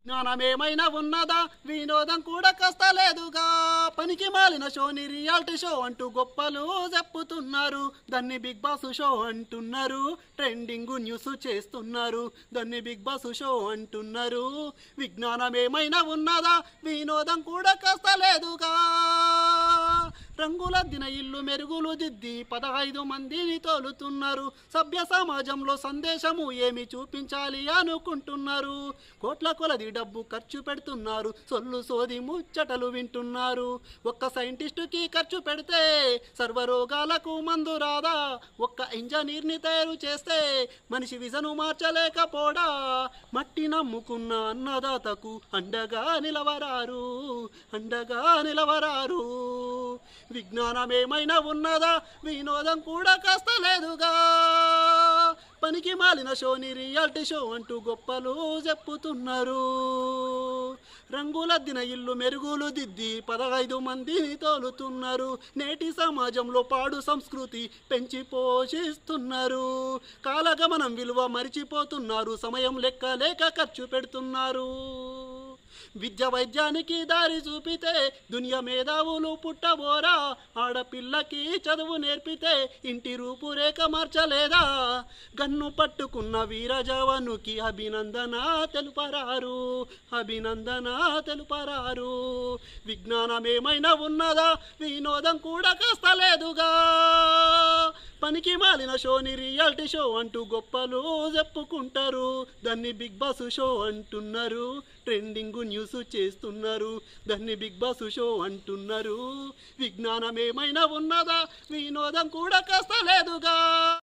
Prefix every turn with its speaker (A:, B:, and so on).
A: విజ్ఞానమేమైనా ఉన్నదా వినోదం కూడా కాస్త లేదుగా పనికి మాలిన షోని రియాలిటీ షో అంటూ గొప్పలు చెప్పుతున్నారు దాన్ని బిగ్ బాస్ షో అంటున్నారు ట్రెండింగ్ న్యూస్ చేస్తున్నారు దాన్ని బిగ్ బాస్ షో అంటున్నారు విజ్ఞానమేమైనా ఉన్నదా వినోదం కూడా కాస్త లేదుగా రంగులద్దిన ఇల్లు మెరుగులు దిద్ది పదహైదు మందిని తోలుతున్నారు సభ్య సమాజంలో సందేశము ఏమి చూపించాలి అనుకుంటున్నారు కోట్ల కొలది డబ్బు ఖర్చు పెడుతున్నారు సొల్లు సోది ముచ్చటలు వింటున్నారు ఒక్క సైంటిస్టుకి ఖర్చు పెడితే సర్వరోగాలకు మందు రాదా ఒక్క ఇంజనీర్ని తయారు చేస్తే మనిషి విజను మార్చలేకపోడా మట్టి నమ్ముకున్న అన్నదాతకు అండగా నిలవరారు అండగా నిలవరారు విజ్ఞానం ఏమైనా ఉన్నదా వినోదం కూడా కాస్త లేదుగా పనికి మాలిన షోని రియాలిటీ షో అంటూ గొప్పలు చెప్పుతున్నారు రంగులద్దిన ఇల్లు మెరుగులు దిద్ది పదహైదు మందిని తోలుతున్నారు నేటి సమాజంలో పాడు సంస్కృతి పెంచి పోషిస్తున్నారు కాలగమనం విలువ మరిచిపోతున్నారు సమయం లెక్క లేక ఖర్చు పెడుతున్నారు విద్య వైద్యానికి దారి చూపితే దునియా మేధావులు పుట్టబోరా ఆడపిల్లకి చదువు నేర్పితే ఇంటి రూపురేఖ మార్చలేదా గన్ను పట్టుకున్న వీర జవానుకి అభినందన తెలుపరారు అభినందన తెలుపరారు విజ్ఞానం ఏమైనా ఉన్నదా వినోదం కూడా కాస్త లేదుగా పనికి మాలిన షోని రియాలిటీ షో అంటూ గొప్పలు చెప్పుకుంటారు దాన్ని బిగ్ బాస్ షో అంటున్నారు ట్రెండింగ్ న్యూస్ చేస్తున్నారు దాన్ని బిగ్ బాస్ షో అంటున్నారు విజ్ఞానం ఏమైనా ఉన్నదా వినోదం కూడా కాస్త లేదుగా